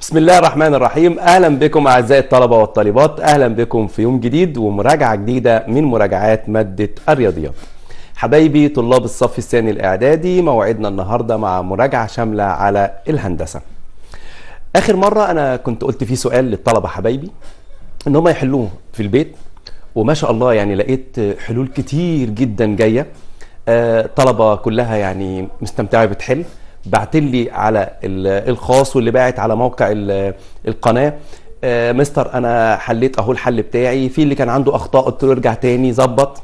بسم الله الرحمن الرحيم اهلا بكم اعزائي الطلبه والطالبات اهلا بكم في يوم جديد ومراجعه جديده من مراجعات ماده الرياضيات حبايبي طلاب الصف الثاني الاعدادي موعدنا النهارده مع مراجعه شامله على الهندسه اخر مره انا كنت قلت فيه سؤال للطلبه حبايبي ان هم يحلوه في البيت وما شاء الله يعني لقيت حلول كتير جدا جايه آه، طلبه كلها يعني مستمتعه بتحل بعت لي على ال- الخاص واللي باعت على موقع ال- القناه آه، مستر انا حليت اهو الحل بتاعي في اللي كان عنده اخطاء قلت له ارجع تاني ظبط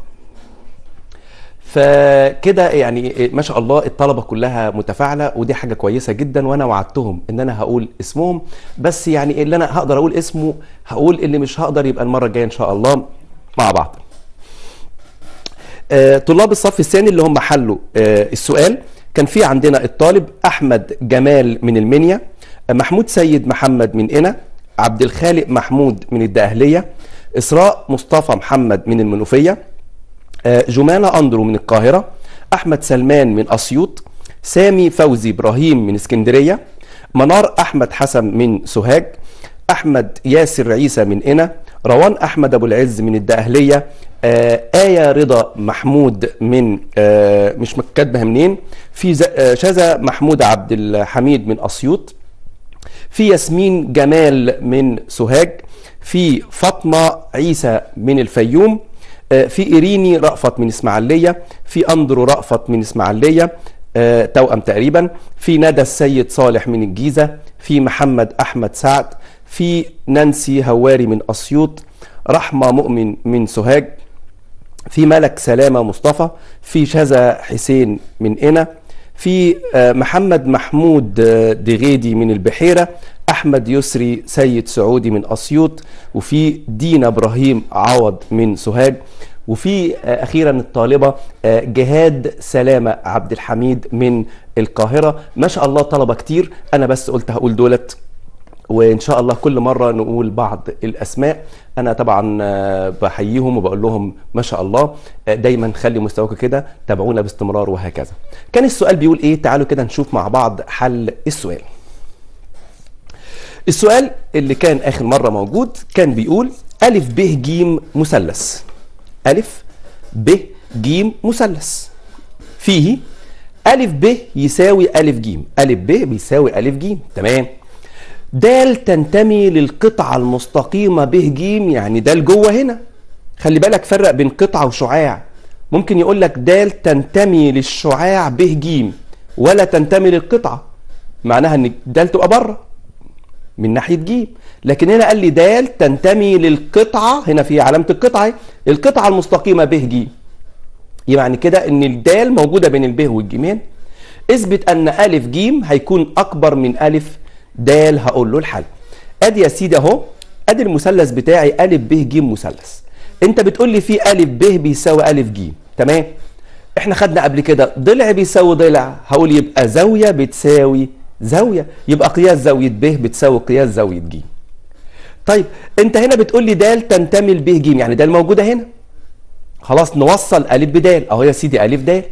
فكده يعني ما شاء الله الطلبه كلها متفاعله ودي حاجه كويسه جدا وانا وعدتهم ان انا هقول اسمهم بس يعني اللي انا هقدر اقول اسمه هقول اللي مش هقدر يبقى المره الجايه ان شاء الله مع بعض آه، طلاب الصف الثاني اللي هم حلوا آه، السؤال كان في عندنا الطالب احمد جمال من المنيا آه، محمود سيد محمد من قنا عبد الخالق محمود من الدقهليه اسراء مصطفى محمد من المنوفيه آه، جمانة أندرو من القاهرة أحمد سلمان من أسيوط سامي فوزي إبراهيم من اسكندرية منار أحمد حسن من سوهاج أحمد ياسر عيسى من قنا روان أحمد أبو العز من الدقهلية آه آية رضا محمود من آه مش كاتبها منين في ز- آه شذا محمود عبد الحميد من أسيوط في ياسمين جمال من سوهاج في فاطمة عيسى من الفيوم آه، في إيريني رأفت من إسماعيلية في أندرو رأفت من إسماعيلية آه، توأم تقريبا في ندى السيد صالح من الجيزة في محمد أحمد سعد في نانسي هواري من أسيوط رحمة مؤمن من سوهاج في ملك سلامة مصطفى في شذا حسين من قنا في آه، محمد محمود آه، دغيدي من البحيرة أحمد يسري سيد سعودي من أسيوط وفي دينا إبراهيم عوض من سوهاج وفي آه، أخيرا الطالبة آه، جهاد سلامة عبد الحميد من القاهرة ما شاء الله طلبة كتير أنا بس قلت هقول دولت وان شاء الله كل مره نقول بعض الاسماء انا طبعا آه، بحييهم وبقول لهم ما شاء الله آه، دايما خلي مستواكم كده تابعونا باستمرار وهكذا كان السؤال بيقول ايه تعالوا كده نشوف مع بعض حل السؤال السؤال اللي كان اخر مره موجود كان بيقول الف ب ج مثلث الف ب ج مثلث فيه ألف ب يساوي ألف ج ألف ب بيساوي ألف ج تمام دال تنتمي للقطعة المستقيمة ب ج يعني دال جوه هنا خلي بالك فرق بين قطعة وشعاع ممكن يقول لك دال تنتمي للشعاع ب ج ولا تنتمي للقطعة معناها ان دال تبقى بره من ناحيه ج لكن هنا قال لي دال تنتمي للقطعه هنا في علامه القطعه اهي، القطعه المستقيمه ب ج يعني كده ان الدال موجوده بين الب والجيمين اثبت ان الف ج هيكون اكبر من الف دال هقول له الحل ادي يا سيدي اهو ادي المثلث بتاعي الف ب ج مثلث انت بتقول لي في الف ب بيساوي الف ج تمام احنا خدنا قبل كده ضلع بيساوي ضلع هقول يبقى زاويه بتساوي زاويه يبقى قياس زاويه ب بتساوي قياس زاويه ج طيب انت هنا بتقول لي دال تنتمي لب ج يعني دال موجوده هنا خلاص نوصل الف بدال اهو يا سيدي الف دال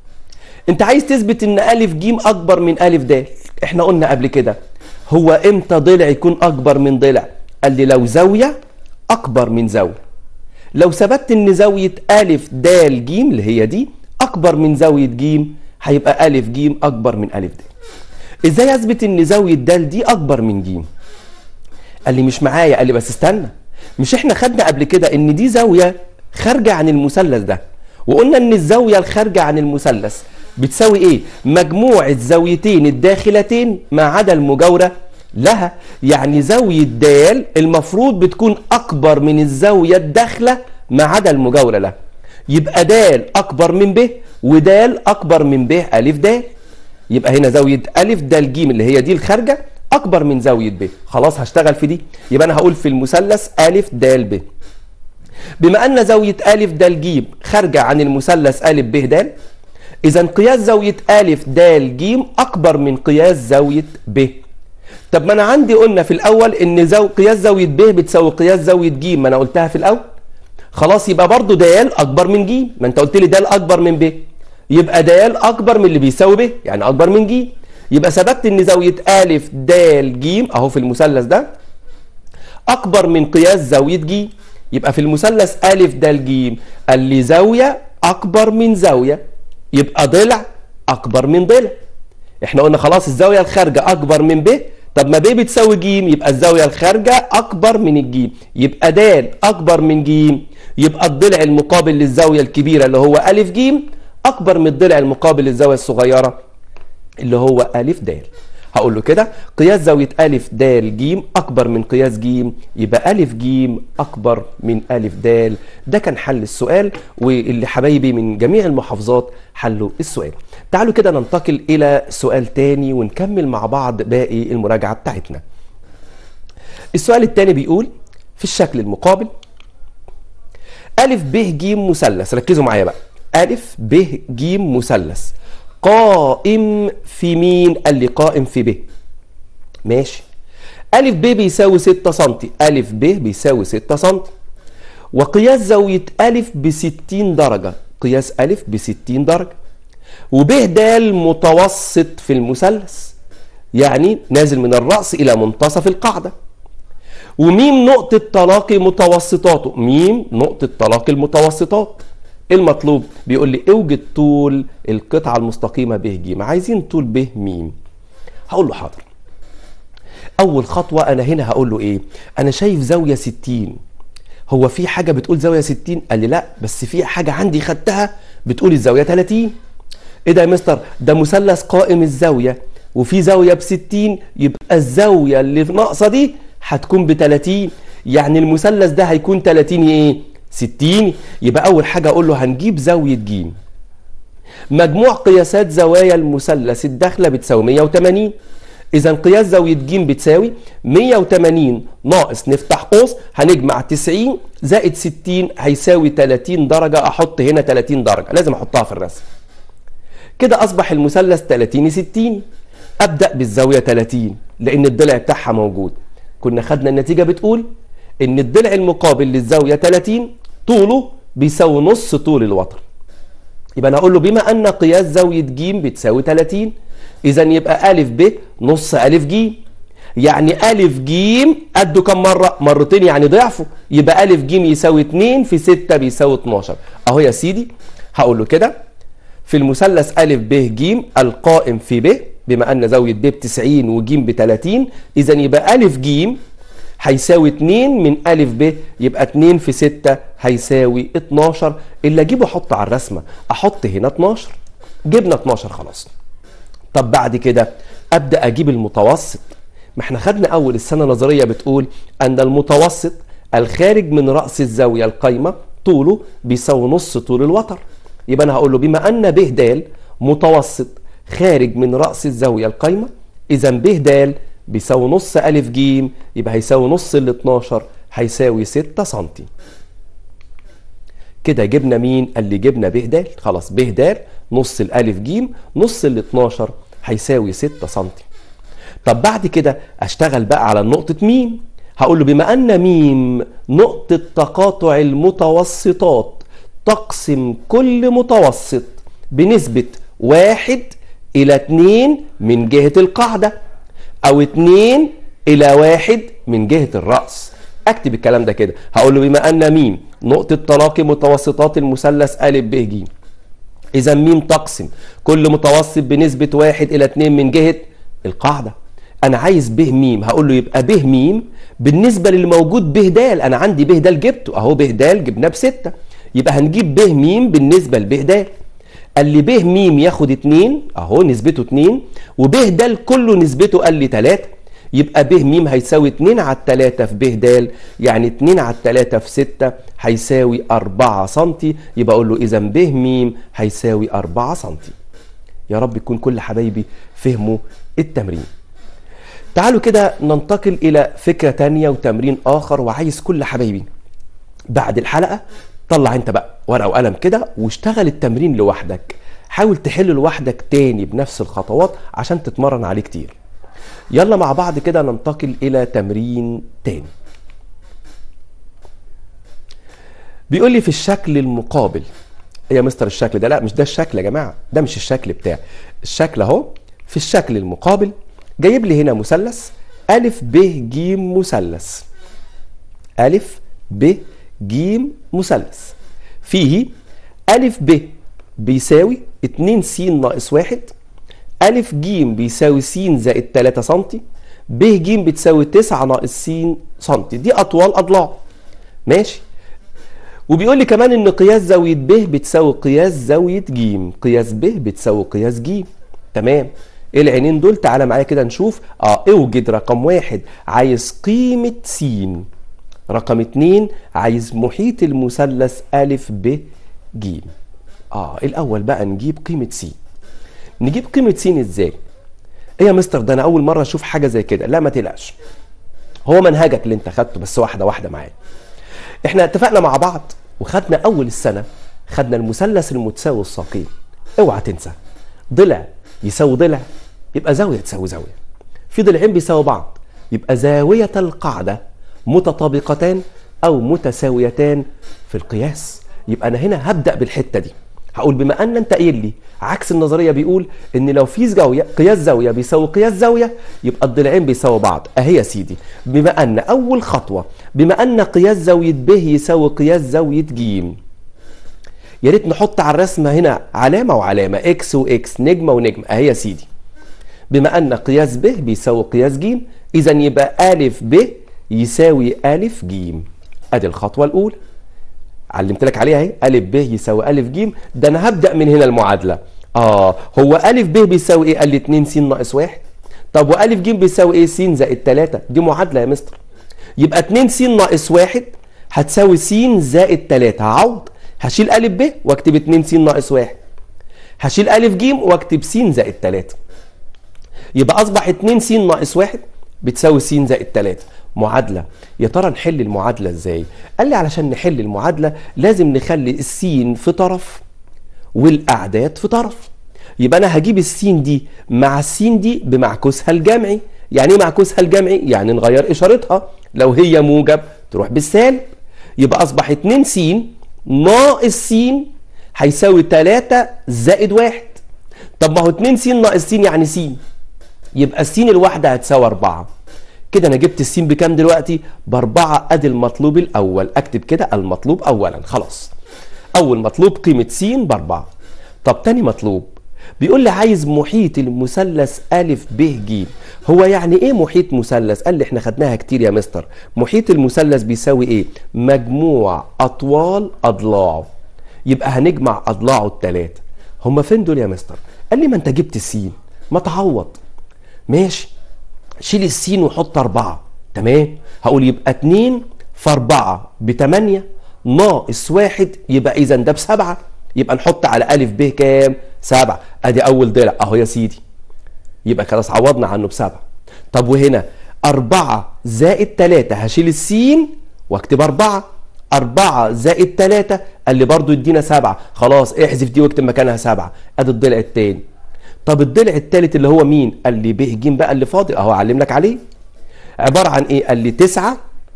انت عايز تثبت ان الف ج اكبر من الف د احنا قلنا قبل كده هو امتى ضلع يكون اكبر من ضلع قال لي لو زاويه اكبر من زاويه لو ثبت ان زاويه الف د ج اللي هي دي اكبر من زاويه ج هيبقى الف ج اكبر من الف د ازاي اثبت ان زاويه د دي اكبر من ج قال لي مش معايا قال لي بس استنى مش احنا خدنا قبل كده ان دي زاويه خارجه عن المثلث ده وقلنا ان الزاويه الخارجه عن المثلث بتساوي ايه مجموع الزاويتين الداخلتين ما عدا المجاوره لها يعني زاويه د المفروض بتكون اكبر من الزاويه الداخله ما عدا المجاوره لها يبقى د اكبر من ب ود اكبر من ب الف د يبقى هنا زاويه الف د ج اللي هي دي الخارجه اكبر من زاويه ب خلاص هشتغل في دي يبقى انا هقول في المثلث الف د ب بما ان زاويه الف د ج خارجه عن المثلث الف ب د اذا قياس زاويه الف د ج اكبر من قياس زاويه ب طب ما انا عندي قلنا في الاول ان زو... قياس زاويه ب بتساوي قياس زاويه ج ما انا قلتها في الاول خلاص يبقى برضو د اكبر من ج ما انت قلت لي د اكبر من ب يبقى د اكبر من اللي بيساوي ب يعني اكبر من ج يبقى ثبت ان زاويه ا د ج اهو في المثلث ده اكبر من قياس زاويه ج يبقى في المثلث ا د ج قال لي زاويه اكبر من زاويه يبقى ضلع اكبر من ضلع احنا قلنا خلاص الزاويه الخارجه اكبر من ب طب ما ب بتساوي ج يبقى الزاويه الخارجه اكبر من الجيم يبقى د اكبر من ج يبقى الضلع المقابل للزاويه الكبيره اللي هو ا ج اكبر من الضلع المقابل للزاويه الصغيره اللي هو ا د هقول له كده قياس زاويه ا د ج اكبر من قياس ج يبقى ا ج اكبر من ا د ده كان حل السؤال واللي حبايبي من جميع المحافظات حلوا السؤال تعالوا كده ننتقل الى سؤال تاني ونكمل مع بعض باقي المراجعه بتاعتنا السؤال التاني بيقول في الشكل المقابل ا ب ج مثلث ركزوا معايا بقى ا ب ج مثلث قائم في مين؟ قال لي قائم في ب ماشي أ ب بيساوي 6 سم أ ب بيساوي 6 سم وقياس زاوية أ ب 60 درجة قياس أ ب 60 درجة وب د متوسط في المثلث يعني نازل من الرأس إلى منتصف القاعدة وميم نقطة تلاقي متوسطاته ميم نقطة تلاقي المتوسطات المطلوب بيقول لي اوجد طول القطعة المستقيمة ب ج عايزين طول ب م هقول له حاضر أول خطوة أنا هنا هقول له إيه أنا شايف زاوية 60 هو في حاجة بتقول زاوية 60 قال لي لا بس في حاجة عندي خدتها بتقول الزاوية 30 إيه ده يا مستر ده مثلث قائم الزاوية وفي زاوية ب 60 يبقى الزاوية اللي ناقصة دي هتكون ب 30 يعني المثلث ده هيكون 30 ايه 60 يبقى اول حاجه اقول له هنجيب زاويه ج مجموع قياسات زوايا المثلث الداخله بتساوي 180 اذا قياس زاويه ج بتساوي 180 ناقص نفتح قوس هنجمع 90 زائد 60 هيساوي 30 درجه احط هنا 30 درجه لازم احطها في الرسم كده اصبح المثلث 30 60 ابدا بالزاويه 30 لان الضلع بتاعها موجود كنا خدنا النتيجه بتقول ان الضلع المقابل للزاويه 30 طوله بيساوي نص طول الوتر يبقى انا اقول له بما ان قياس زاويه ج بتساوي 30 اذا يبقى ا ب نص ا ج يعني ا ج قده كم مره مرتين يعني ضعفه يبقى ا ج يساوي 2 في 6 بيساوي 12 اهو يا سيدي هقول له كده في المثلث ا ب ج القائم في ب بما ان زاويه ب ب 90 وج ب 30 اذا يبقى ا ج هيساوي 2 من أ ب يبقى 2 في 6 هيساوي 12 اللي اجيبه احطه على الرسمه احط هنا 12 جبنا 12 خلاص طب بعد كده ابدا اجيب المتوسط ما احنا خدنا اول السنه نظريه بتقول ان المتوسط الخارج من راس الزاويه القايمه طوله بيساوي نص طول الوتر يبقى انا هقول له بما ان ب د متوسط خارج من راس الزاويه القايمه اذا ب د بيساوي نص أ ج يبقى هيساوي نص ال 12 هيساوي 6 سم كده جبنا مين؟ قال لي جبنا ب د خلاص ب د نص الألف ج نص ال 12 هيساوي 6 سم طب بعد كده اشتغل بقى على نقطة ميم هقول له بما أن ميم نقطة تقاطع المتوسطات تقسم كل متوسط بنسبة واحد إلى اتنين من جهة القاعدة او 2 الى 1 من جهه الراس اكتب الكلام ده كده هقول له بما ان ميم نقطه تلاقي متوسطات المثلث ا ب ج اذا ميم تقسم كل متوسط بنسبه 1 الى 2 من جهه القاعده انا عايز ب م هقول له يبقى ب م بالنسبه للي موجود ب د انا عندي ب د جبته اهو ب د جبناه بستة يبقى هنجيب ب م بالنسبه لب د قال لي ب م ياخد 2 اهو نسبته 2 وب د كله نسبته قال لي 3 يبقى ب م هيساوي 2 على 3 في ب د يعني 2 على 3 في 6 هيساوي 4 سم يبقى اقول له اذا ب م هيساوي 4 سم يا رب يكون كل حبايبي فهموا التمرين تعالوا كده ننتقل الى فكره تانية وتمرين اخر وعايز كل حبايبي بعد الحلقه طلع انت بقى ورقه وقلم كده واشتغل التمرين لوحدك حاول تحل لوحدك تاني بنفس الخطوات عشان تتمرن عليه كتير يلا مع بعض كده ننتقل الى تمرين تاني بيقول لي في الشكل المقابل ايه يا مستر الشكل ده لا مش ده الشكل يا جماعه ده مش الشكل بتاعي الشكل اهو في الشكل المقابل جايب لي هنا مثلث ألف ب ج مثلث ألف ب ج مثلث فيه ألف ب بيساوي 2 س ناقص 1 ألف ج بيساوي س زائد 3 سم ب ج بتساوي 9 ناقص س سم دي أطوال أضلاع ماشي وبيقول لي كمان ان قياس زاويه ب بتساوي قياس زاويه ج قياس ب بتساوي قياس ج تمام ايه العينين دول تعالى معايا كده نشوف اه اوجد رقم واحد عايز قيمه س رقم اتنين عايز محيط المثلث أ ب ج اه الاول بقى نجيب قيمه س نجيب قيمه س ازاي ايه يا مستر ده انا اول مره اشوف حاجه زي كده لا ما تقلقش هو منهجك اللي انت خدته بس واحده واحده معايا احنا اتفقنا مع بعض وخدنا اول السنه خدنا المثلث المتساوي الساقين اوعى تنسى ضلع يساوي ضلع يبقى زاويه تساوي زاويه في ضلعين بيساوي بعض يبقى زاويه القاعده متطابقتان او متساويتان في القياس يبقى انا هنا هبدا بالحته دي هقول بما ان انت قايل لي عكس النظريه بيقول ان لو في زاويه قياس زاويه بيساوي قياس زاويه يبقى الضلعين بيساوي بعض اهي يا سيدي بما ان اول خطوه بما ان قياس زاويه ب يساوي قياس زاويه ج يا ريت نحط على الرسمه هنا علامه وعلامه اكس واكس نجمه ونجمه اهي يا سيدي بما ان قياس ب بيساوي قياس ج اذا يبقى ا ب يساوي ا ج ادي الخطوه الاولى علمت لك عليها اهي ا ب يساوي ا ج ده انا هبدا من هنا المعادله اه هو ا ب بيساوي ايه قال لي 2 س ناقص 1 طب و ج بيساوي ايه س زائد 3 دي معادله يا مستر يبقى 2 س ناقص 1 هتساوي س زائد 3 هعوض هشيل ا ب واكتب 2 س ناقص 1 هشيل ا ج واكتب س زائد 3 يبقى اصبح 2 س ناقص 1 بتساوي س زائد 3 معادلة يا ترى نحل المعادلة ازاي قال لي علشان نحل المعادلة لازم نخلي السين في طرف والأعداد في طرف يبقى أنا هجيب السين دي مع السين دي بمعكوسها الجمعي يعني ايه معكوسها الجمعي يعني نغير إشارتها لو هي موجب تروح بالسالب يبقى أصبح 2 س ناقص س هيساوي 3 زائد 1 طب ما هو 2 س ناقص س يعني س يبقى السين الواحدة هتساوي 4 كده انا جبت السين بكام دلوقتي باربعة ادي المطلوب الاول اكتب كده المطلوب اولا خلاص اول مطلوب قيمة س باربعة طب تاني مطلوب بيقول لي عايز محيط المثلث ا ب ج هو يعني ايه محيط مثلث قال لي احنا خدناها كتير يا مستر محيط المثلث بيساوي ايه مجموع اطوال اضلاعه يبقى هنجمع اضلاعه الثلاثه هما فين دول يا مستر قال لي ما انت جبت السين ما تعوض ماشي شيل السين وحط أربعة تمام هقول يبقى اتنين في أربعة بتمانية ناقص واحد يبقى إذا ده بسبعة يبقى نحط على ألف ب كام؟ سبعة أدي أول ضلع أهو يا سيدي يبقى خلاص عوضنا عنه بسبعة طب وهنا أربعة زائد تلاتة هشيل السين واكتب أربعة أربعة زائد تلاتة قال لي برضو يدينا سبعة خلاص احذف دي واكتب مكانها سبعة أدي الضلع التاني طب الضلع الثالث اللي هو مين؟ قال لي ب ج بقى اللي فاضل اهو علم لك عليه. عباره عن ايه؟ قال لي 9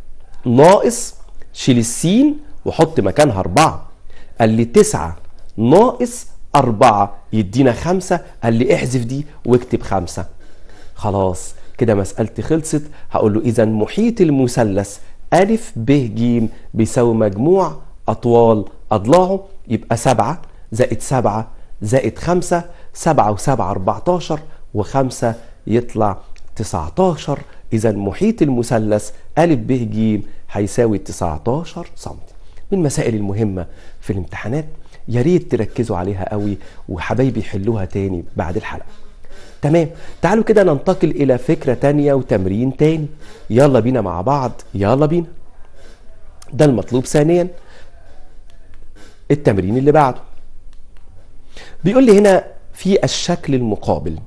ناقص شيل السين وحط مكانها 4. قال لي 9 ناقص 4 يدينا 5 قال لي احذف دي واكتب 5. خلاص كده مسألتي خلصت هقول له إذا محيط المثلث أ ب ج بيساوي مجموع أطوال أضلاعه يبقى 7 زائد 7 زائد 5 7 و7 14 و5 يطلع 19 إذا محيط المثلث أ ب ج هيساوي 19 سم من المسائل المهمة في الامتحانات يا ريت تركزوا عليها قوي وحبايبي يحلوها تاني بعد الحلقة تمام تعالوا كده ننتقل إلى فكرة تانية وتمرين تاني يلا بينا مع بعض يلا بينا ده المطلوب ثانيا التمرين اللي بعده بيقول لي هنا في الشكل المقابل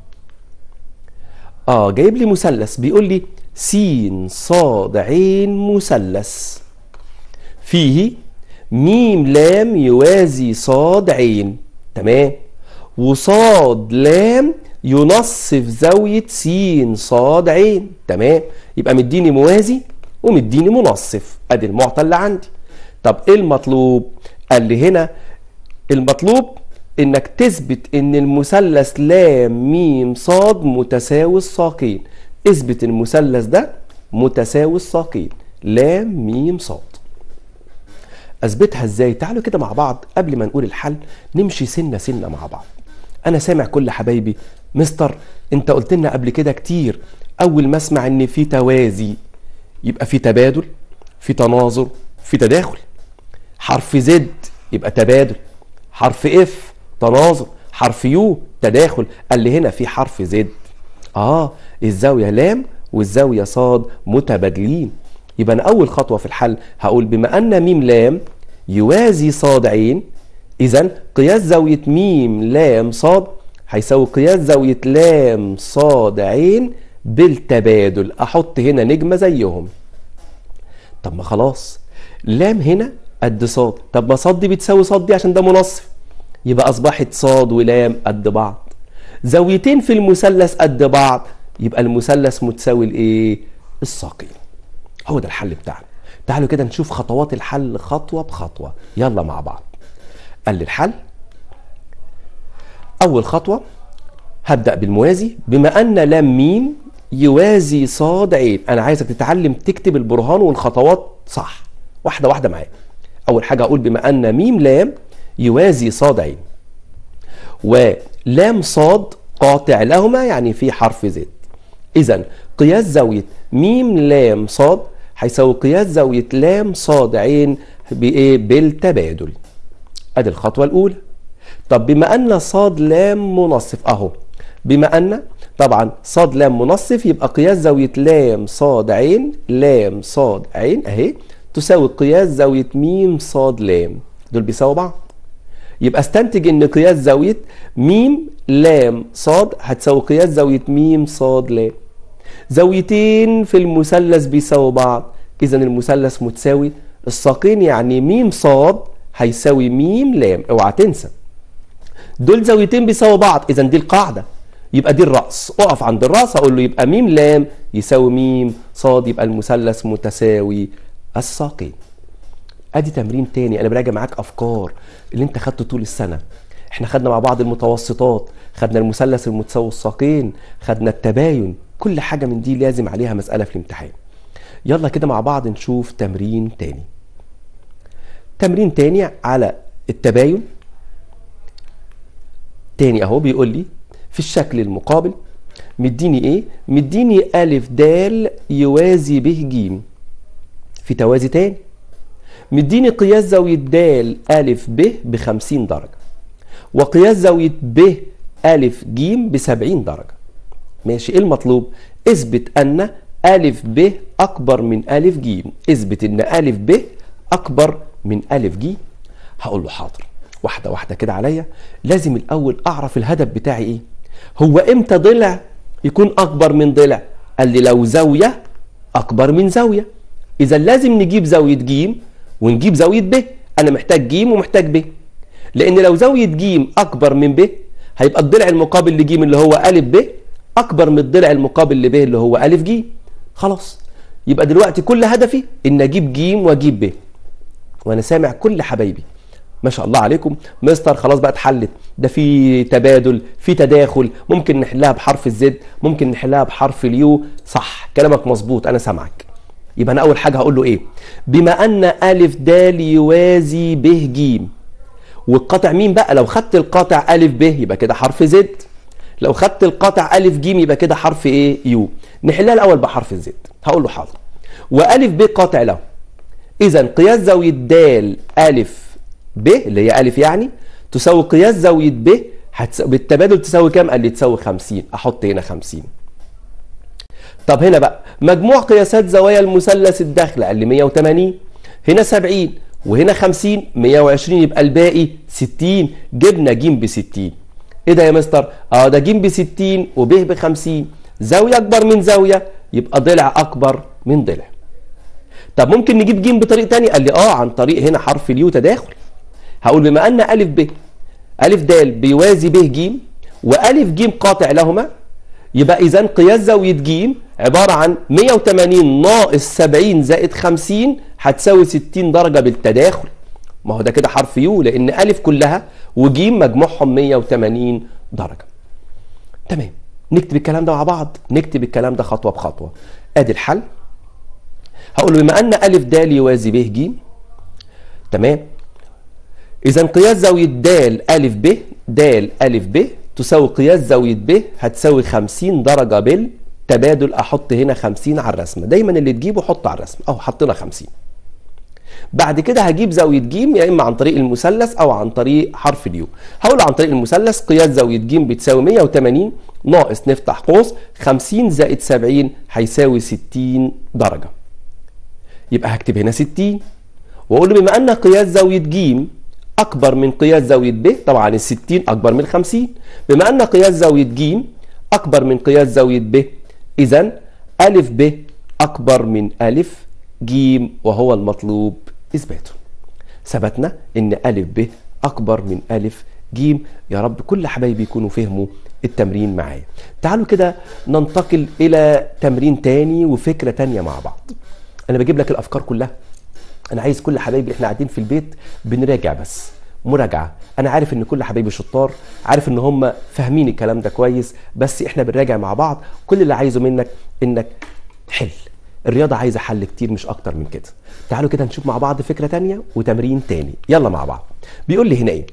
اه جايب لي مثلث بيقول لي س صاد عين مثلث فيه ميم لام يوازي صاد عين تمام وصاد لام ينصف زاوية س صاد عين تمام يبقى مديني موازي ومديني منصف ادي المعطى اللي عندي طب ايه المطلوب قال لي هنا المطلوب انك تثبت ان المثلث لام ميم صاد متساوي الساقين اثبت المثلث ده متساوي الساقين لام ميم صاد اثبتها ازاي تعالوا كده مع بعض قبل ما نقول الحل نمشي سنه سنه مع بعض انا سامع كل حبايبي مستر انت قلت لنا قبل كده كتير اول ما اسمع ان في توازي يبقى في تبادل في تناظر في تداخل حرف زد يبقى تبادل حرف اف تناظر حرف يو تداخل قال لي هنا في حرف زد اه الزاويه لام والزاويه صاد متبادلين يبقى انا اول خطوه في الحل هقول بما ان ميم لام يوازي صاد عين اذا قياس زاويه ميم لام صاد هيساوي قياس زاويه لام صاد عين بالتبادل احط هنا نجمه زيهم طب ما خلاص لام هنا قد صاد طب ما صاد دي بتساوي صاد دي عشان ده منصف يبقى اصبحت صاد ولام قد بعض زاويتين في المثلث قد بعض يبقى المثلث متساوي لايه الساقين هو ده الحل بتاعنا تعالوا كده نشوف خطوات الحل خطوه بخطوه يلا مع بعض قال لي الحل اول خطوه هبدا بالموازي بما ان لام ميم يوازي صاد عين انا عايزك تتعلم تكتب البرهان والخطوات صح واحده واحده معايا اول حاجه اقول بما ان ميم لام يوازي صاد عين ولام صاد قاطع لهما يعني في حرف زد اذا قياس زاويه ميم لام صاد هيساوي قياس زاويه لام صاد عين بايه بالتبادل ادي الخطوه الاولى طب بما ان صاد لام منصف اهو بما ان طبعا صاد لام منصف يبقى قياس زاويه لام صاد عين لام صاد عين اهي تساوي قياس زاويه ميم صاد لام دول بيساووا بعض يبقى استنتج ان قياس زاويه ميم لام صاد هتساوي قياس زاويه ميم صاد لام زاويتين في المثلث بيساووا بعض اذا المثلث متساوي الساقين يعني ميم صاد هيساوي ميم لام اوعى تنسى دول زاويتين بيساووا بعض اذا دي القاعده يبقى دي الراس اقف عند الراس اقول له يبقى ميم لام يساوي ميم صاد يبقى المثلث متساوي الساقين ادي تمرين تاني انا براجع معاك افكار اللي انت خدته طول السنه احنا خدنا مع بعض المتوسطات خدنا المثلث المتساوي الساقين خدنا التباين كل حاجه من دي لازم عليها مساله في الامتحان يلا كده مع بعض نشوف تمرين تاني تمرين تاني على التباين تاني اهو بيقول لي في الشكل المقابل مديني ايه مديني الف د يوازي به ج في توازي تاني مديني قياس زاوية د ألف ب ب 50 درجة وقياس زاوية ب ألف ج ب 70 درجة ماشي ايه المطلوب؟ اثبت أن ألف ب أكبر من ألف ج اثبت أن ألف ب أكبر من ألف ج هقول له حاضر واحدة واحدة كده عليا لازم الأول أعرف الهدف بتاعي إيه هو إمتى ضلع يكون أكبر من ضلع قال لي لو زاوية أكبر من زاوية إذا لازم نجيب زاوية ج ونجيب زاوية ب أنا محتاج ج ومحتاج ب لأن لو زاوية ج أكبر من ب هيبقى الضلع المقابل لج اللي هو أ ب أكبر من الضلع المقابل لب اللي هو أ ج خلاص يبقى دلوقتي كل هدفي إن أجيب ج وأجيب ب وأنا سامع كل حبايبي ما شاء الله عليكم مستر خلاص بقى اتحلت ده في تبادل في تداخل ممكن نحلها بحرف الزد ممكن نحلها بحرف اليو صح كلامك مظبوط انا سامعك يبقى انا اول حاجه هقول له ايه بما ان الف د يوازي ب ج والقاطع مين بقى لو خدت القاطع الف ب يبقى كده حرف زد لو خدت القاطع الف ج يبقى كده حرف ايه يو نحلها الاول بحرف الزد هقول له حاضر والف ب قاطع له اذا قياس زاويه د الف ب اللي هي الف يعني تساوي قياس زاويه ب هتس... بالتبادل تساوي كام قال لي تساوي 50 احط هنا 50 طب هنا بقى مجموع قياسات زوايا المثلث الداخلي قال لي 180 هنا 70 وهنا 50 120 يبقى الباقي 60 جبنا ج ب 60 ايه ده يا مستر اه ده ج ب 60 وب ب 50 زاويه اكبر من زاويه يبقى ضلع اكبر من ضلع طب ممكن نجيب ج بطريقه ثانيه قال لي اه عن طريق هنا حرف اليو تداخل هقول بما ان ا ب ا د بيوازي ب ج والف ج قاطع لهما يبقى اذا قياس زاويه ج عباره عن 180 ناقص 70 زائد 50 هتساوي 60 درجه بالتداخل ما هو ده كده حرف يو لان الف كلها وجيم مجموعهم 180 درجه تمام نكتب الكلام ده مع بعض نكتب الكلام ده خطوه بخطوه ادي الحل هقول له بما ان الف د يوازي ب ج تمام اذا قياس زاويه د الف ب د الف ب تساوي قياس زاويه ب هتساوي 50 درجه بالتبادل احط هنا 50 على الرسمه دايما اللي تجيبه حط على الرسمه اهو حطينا 50 بعد كده هجيب زاويه ج يا اما عن طريق المثلث او عن طريق حرف اليو هقول عن طريق المثلث قياس زاويه ج بتساوي 180 ناقص نفتح قوس 50 زائد 70 هيساوي 60 درجه يبقى هكتب هنا 60 واقول له بما ان قياس زاويه ج اكبر من قياس زاويه ب طبعا ال 60 اكبر من 50 بما ان قياس زاويه ج اكبر من قياس زاويه ب اذا الف ب اكبر من الف ج وهو المطلوب اثباته ثبتنا ان الف ب اكبر من الف ج يا رب كل حبايبي يكونوا فهموا التمرين معايا تعالوا كده ننتقل الى تمرين تاني وفكره تانيه مع بعض انا بجيب لك الافكار كلها انا عايز كل حبايبي احنا قاعدين في البيت بنراجع بس مراجعه انا عارف ان كل حبايبي شطار عارف ان هم فاهمين الكلام ده كويس بس احنا بنراجع مع بعض كل اللي عايزه منك انك حل الرياضه عايزه حل كتير مش اكتر من كده تعالوا كده نشوف مع بعض فكره تانية وتمرين تاني يلا مع بعض بيقول لي هنا ايه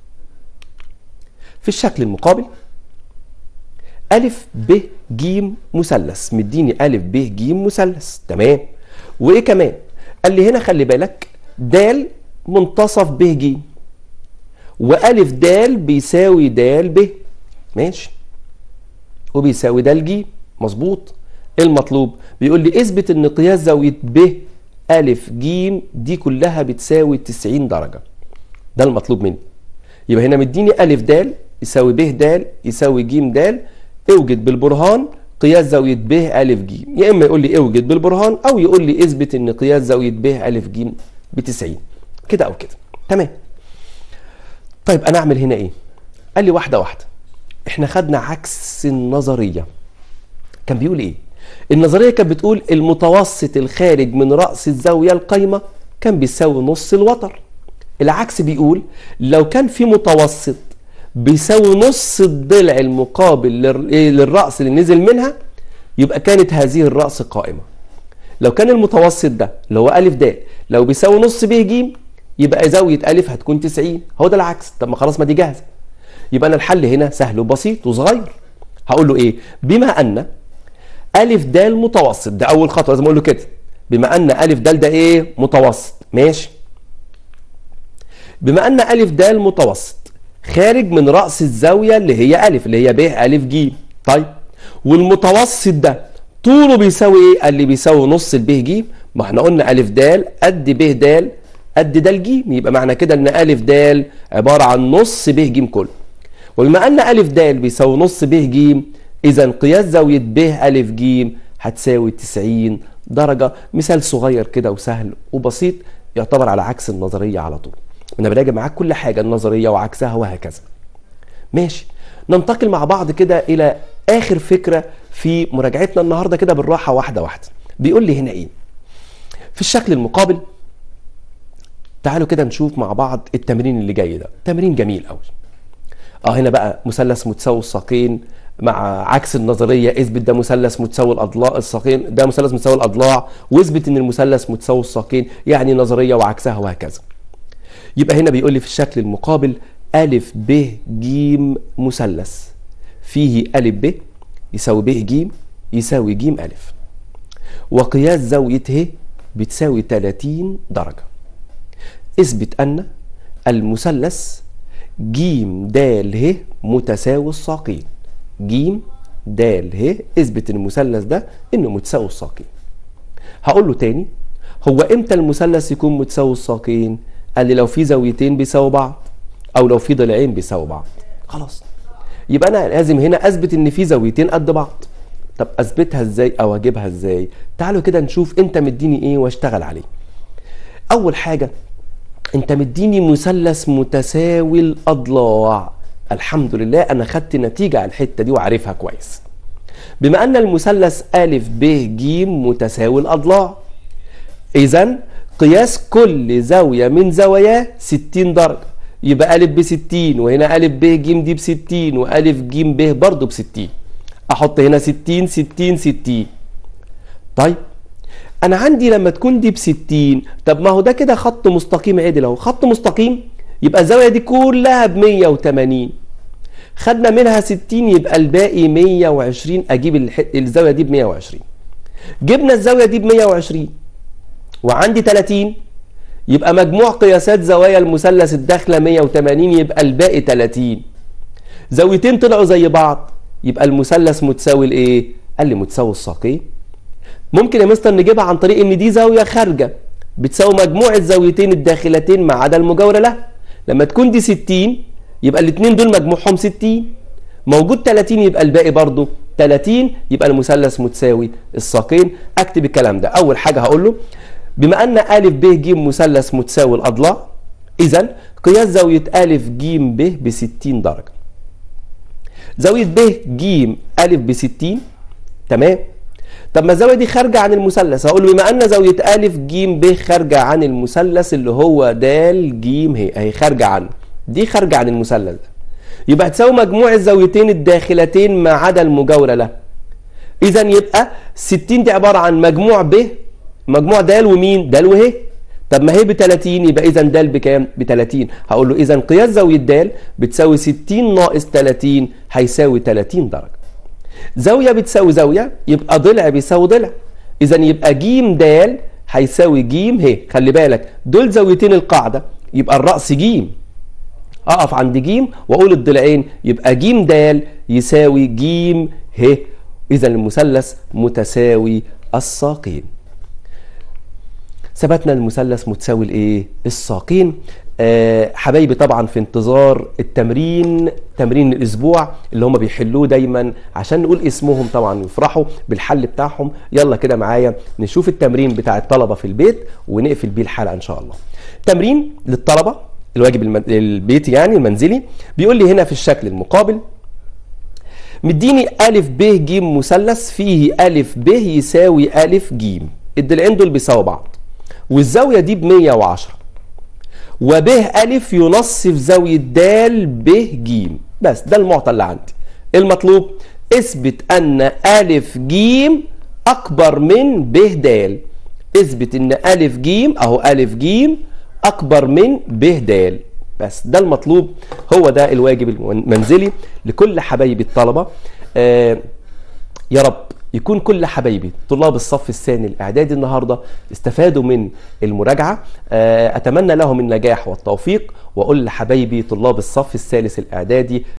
في الشكل المقابل ألف ب ج مثلث مديني ألف ب ج مثلث تمام وإيه كمان قال لي هنا خلي بالك د منتصف ب ج وألف د بيساوي د ب ماشي وبيساوي د ج مظبوط ايه المطلوب بيقول لي اثبت ان قياس زاويه ب ألف ج دي كلها بتساوي 90 درجه ده المطلوب مني يبقى هنا مديني ألف د يساوي ب د يساوي ج د اوجد بالبرهان قياس زاوية ب أ ج يا إما يقول لي اوجد بالبرهان أو يقول لي اثبت إن قياس زاوية ب أ ج ب 90 كده أو كده تمام طيب أنا أعمل هنا إيه؟ قال لي واحدة واحدة إحنا خدنا عكس النظرية كان بيقول إيه؟ النظرية كانت بتقول المتوسط الخارج من رأس الزاوية القايمة كان بيساوي نص الوتر العكس بيقول لو كان في متوسط بيساوي نص الضلع المقابل للرأس اللي نزل منها يبقى كانت هذه الرأس قائمة لو كان المتوسط ده اللي هو ألف د لو بيساوي نص ب ج يبقى زاوية ألف هتكون 90 هو ده العكس طب ما خلاص ما دي جاهزة يبقى أنا الحل هنا سهل وبسيط وصغير هقول له إيه بما أن ألف د متوسط ده أول خطوة لازم أقول له كده بما أن ألف د ده إيه متوسط ماشي بما أن ألف د متوسط خارج من رأس الزاوية اللي هي ألف اللي هي ب ألف ج طيب والمتوسط ده طوله بيساوي ايه؟ قال لي بيساوي نص الب ج ما احنا قلنا ألف د قد ب د قد د ج يبقى معنى كده ان ألف د عبارة عن نص ب ج كله وبما أن ألف د بيساوي نص ب ج إذا قياس زاوية ب ألف ج هتساوي 90 درجة مثال صغير كده وسهل وبسيط يعتبر على عكس النظرية على طول انا براجع معاك كل حاجه النظريه وعكسها وهكذا ماشي ننتقل مع بعض كده الى اخر فكره في مراجعتنا النهارده كده بالراحه واحده واحده بيقول لي هنا ايه في الشكل المقابل تعالوا كده نشوف مع بعض التمرين اللي جاي ده تمرين جميل قوي اه هنا بقى مثلث متساوي الساقين مع عكس النظريه اثبت ده مثلث متساوي الاضلاع الساقين ده مثلث متساوي الاضلاع واثبت ان المثلث متساوي الساقين يعني نظريه وعكسها وهكذا يبقى هنا بيقول لي في الشكل المقابل ألف ب ج مثلث فيه ألف ب يساوي ب ج يساوي ج ألف وقياس زاوية ه بتساوي 30 درجة اثبت أن المثلث ج د ه متساوي الساقين ج د ه اثبت ان المثلث ده انه متساوي الساقين هقول له تاني هو امتى المثلث يكون متساوي الساقين قال لي لو في زاويتين بيساووا بعض او لو في ضلعين بيساووا بعض خلاص يبقى انا لازم هنا اثبت ان في زاويتين قد بعض طب اثبتها ازاي او اجيبها ازاي تعالوا كده نشوف انت مديني ايه واشتغل عليه اول حاجه انت مديني مثلث متساوي الاضلاع الحمد لله انا خدت نتيجه على الحته دي وعارفها كويس بما ان المثلث ا ب ج متساوي الاضلاع اذا قياس كل زاوية من زواياه 60 درجة يبقى ألف ب 60 وهنا ألف ب ج دي ب 60 وألف ج ب برضه ب 60 أحط هنا 60 60 60 طيب أنا عندي لما تكون دي ب 60 طب ما هو ده كده خط مستقيم عدل أهو خط مستقيم يبقى الزاوية دي كلها ب 180 خدنا منها 60 يبقى الباقي 120 أجيب الح... الزاوية دي ب 120 جبنا الزاوية دي ب 120 وعندي 30 يبقى مجموع قياسات زوايا المثلث الداخلة 180 يبقى الباقي 30 زاويتين طلعوا زي بعض يبقى المثلث متساوي لايه؟ قال لي متساوي الساقين ممكن يا مستر نجيبها عن طريق ان دي زاوية خارجة بتساوي مجموع الزاويتين الداخلتين ما عدا المجاورة لها لما تكون دي 60 يبقى الاثنين دول مجموعهم 60 موجود 30 يبقى الباقي برضه 30 يبقى المثلث متساوي الساقين اكتب الكلام ده اول حاجه هقول له بما ان ا ب ج مثلث متساوي الاضلاع اذا قياس زاويه ا ج ب ب 60 درجه زاويه ب ج ا ب 60 تمام طب ما الزاويه دي خارجه عن المثلث هقول له بما ان زاويه ا ج ب خارجه عن المثلث اللي هو د ج هي اهي خارجه عنه دي خارجه عن المثلث ده يبقى تساوي مجموع الزاويتين الداخلتين ما عدا المجاوره له اذا يبقى 60 دي عباره عن مجموع ب مجموع د ومين د وه طب ما هي ب 30 يبقى اذا د بكام ب 30 هقول له اذا قياس زاويه د بتساوي 60 ناقص 30 هيساوي 30 درجه زاويه بتساوي زاويه يبقى ضلع بيساوي ضلع اذا يبقى ج د هيساوي ج ه خلي بالك دول زاويتين القاعده يبقى الراس ج اقف عند ج واقول الضلعين يبقى ج د يساوي ج ه اذا المثلث متساوي الساقين ثبتنا المثلث متساوي الايه الساقين آه حبايبي طبعا في انتظار التمرين تمرين الاسبوع اللي هم بيحلوه دايما عشان نقول اسمهم طبعا يفرحوا بالحل بتاعهم يلا كده معايا نشوف التمرين بتاع الطلبه في البيت ونقفل بيه الحلقه ان شاء الله تمرين للطلبه الواجب المن... البيتي يعني المنزلي بيقول لي هنا في الشكل المقابل مديني أ ب ج مثلث فيه أ ب يساوي أ ج الضلعين دول بيساووا بعض والزاوية دي ب 110 وب أ ينصف زاوية د ب ج بس ده المعطى اللي عندي المطلوب اثبت أن أ ج أكبر من ب د اثبت أن أ ج أهو أ ج أكبر من ب د بس ده المطلوب هو ده الواجب المنزلي لكل حبايبي الطلبة آه يا رب يكون كل حبايبي طلاب الصف الثاني الاعدادي النهارده استفادوا من المراجعه آه اتمنى لهم النجاح والتوفيق واقول لحبايبي طلاب الصف الثالث الاعدادي